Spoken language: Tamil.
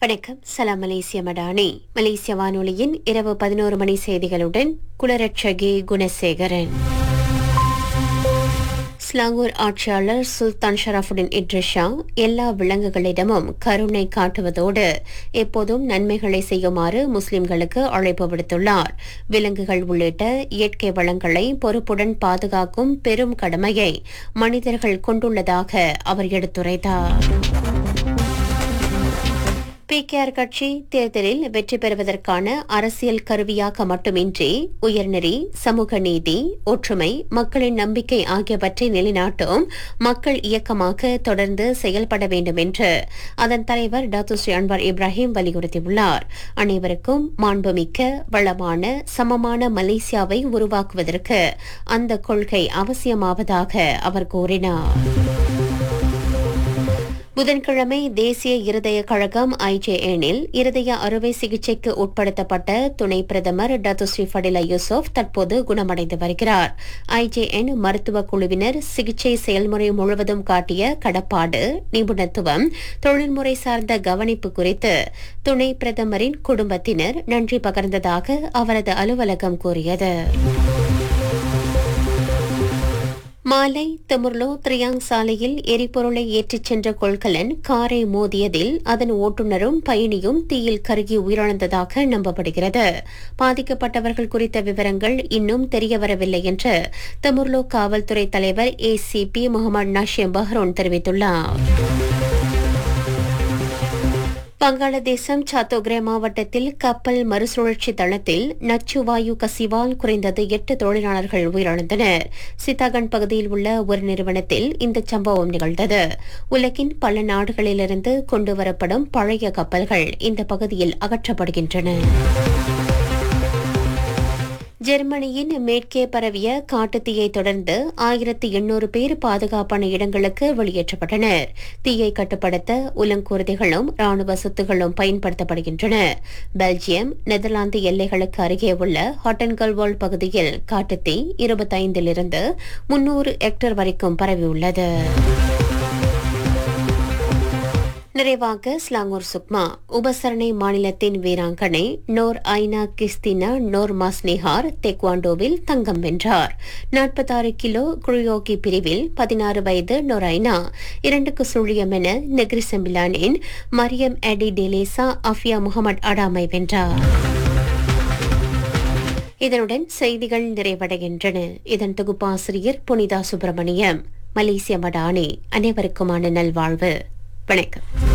வணக்கம் சலாம் மலேசிய மடானி மலேசிய வானொலியின் இரவு பதினோரு மணி செய்திகளுடன் குலரட்சகி குணசேகரன் ஸ்லாங்கூர் ஆட்சியாளர் சுல்தான் ஷரஃபுடின் இட்ரிஷா எல்லா விலங்குகளிடமும் கருணை காட்டுவதோடு எப்போதும் நன்மைகளை செய்யுமாறு முஸ்லிம்களுக்கு அழைப்பு விடுத்துள்ளார் விலங்குகள் உள்ளிட்ட இயற்கை வளங்களை பொறுப்புடன் பாதுகாக்கும் பெரும் கடமையை மனிதர்கள் கொண்டுள்ளதாக அவர் எடுத்துரைத்தார் பிகேஆர் கட்சி தேர்தலில் வெற்றி பெறுவதற்கான அரசியல் கருவியாக மட்டுமின்றி உயர்நெறி சமூக நீதி ஒற்றுமை மக்களின் நம்பிக்கை ஆகியவற்றை நிலைநாட்டும் மக்கள் இயக்கமாக தொடர்ந்து செயல்பட வேண்டும் என்று அதன் தலைவர் டாக்டர் ஸ்ரீ அன்வார் இப்ராஹிம் வலியுறுத்தியுள்ளார் அனைவருக்கும் மாண்புமிக்க வளமான சமமான மலேசியாவை உருவாக்குவதற்கு அந்த கொள்கை அவசியமாவதாக அவர் கூறினார் புதன்கிழமை தேசிய இருதய கழகம் ஐஜேஎனில் இருதய அறுவை சிகிச்சைக்கு உட்படுத்தப்பட்ட துணை பிரதமர் டத்து ஸ்ரீ ஃபடிலா யூசுப் தற்போது குணமடைந்து வருகிறார் ஐஜேஎன் மருத்துவ குழுவினர் சிகிச்சை செயல்முறை முழுவதும் காட்டிய கடப்பாடு நிபுணத்துவம் தொழில்முறை சார்ந்த கவனிப்பு குறித்து துணை பிரதமரின் குடும்பத்தினர் நன்றி பகர்ந்ததாக அவரது அலுவலகம் கூறியது மாலை திமுர்லோ த்ரியாங் சாலையில் எரிபொருளை ஏற்றிச் சென்ற கொள்கலன் காரை மோதியதில் அதன் ஓட்டுநரும் பயணியும் தீயில் கருகி உயிரிழந்ததாக நம்பப்படுகிறது பாதிக்கப்பட்டவர்கள் குறித்த விவரங்கள் இன்னும் தெரியவரவில்லை என்று திமுர்லோ காவல்துறை தலைவர் ஏசிபி முகமது நாஷிம் பஹ்ரோன் தெரிவித்துள்ளார் வங்காளதேசம் சாத்தோக்ரே மாவட்டத்தில் கப்பல் மறுசுழற்சி தளத்தில் நச்சு வாயு கசிவால் குறைந்தது எட்டு தொழிலாளர்கள் உயிரிழந்தனர் சித்தாகன் பகுதியில் உள்ள ஒரு நிறுவனத்தில் இந்த சம்பவம் நிகழ்ந்தது உலகின் பல நாடுகளிலிருந்து கொண்டுவரப்படும் பழைய கப்பல்கள் இந்த பகுதியில் அகற்றப்படுகின்றன ஜெர்மனியின் மேற்கே பரவிய காட்டுத்தீயை தொடர்ந்து ஆயிரத்தி எண்ணூறு பேர் பாதுகாப்பான இடங்களுக்கு வெளியேற்றப்பட்டனர் தீயை கட்டுப்படுத்த உலங்கூர்திகளும் ராணுவ சொத்துகளும் பயன்படுத்தப்படுகின்றன பெல்ஜியம் நெதர்லாந்து எல்லைகளுக்கு அருகே உள்ள ஹாட்டன்கல்வால் பகுதியில் காட்டுத்தீ இருபத்தைந்திலிருந்து முன்னூறு ஹெக்டேர் வரைக்கும் பரவியுள்ளது நிறைவாக ஸ்லாங்கூர் சுக்மா உபசரணை மாநிலத்தின் வீராங்கனை நோர் ஐனா கிஸ்தினா நோர் மாஸ்னிஹார் தெக்வாண்டோவில் தங்கம் வென்றார் நாற்பத்தாறு கிலோ குரியோகி பிரிவில் பதினாறு வயது நொரைனா இரண்டுக்கு சுழியம் என நெக்ரி செம்பிலானின் மரியம் எடி டெலேசா அஃபியா முகமது அடாமை வென்றார் இதனுடன் செய்திகள் நிறைவடைகின்றன இதன் தொகுப்பாசிரியர் புனிதா சுப்பிரமணியம் மலேசிய மடானி அனைவருக்குமான நல்வாழ்வு வணக்கம்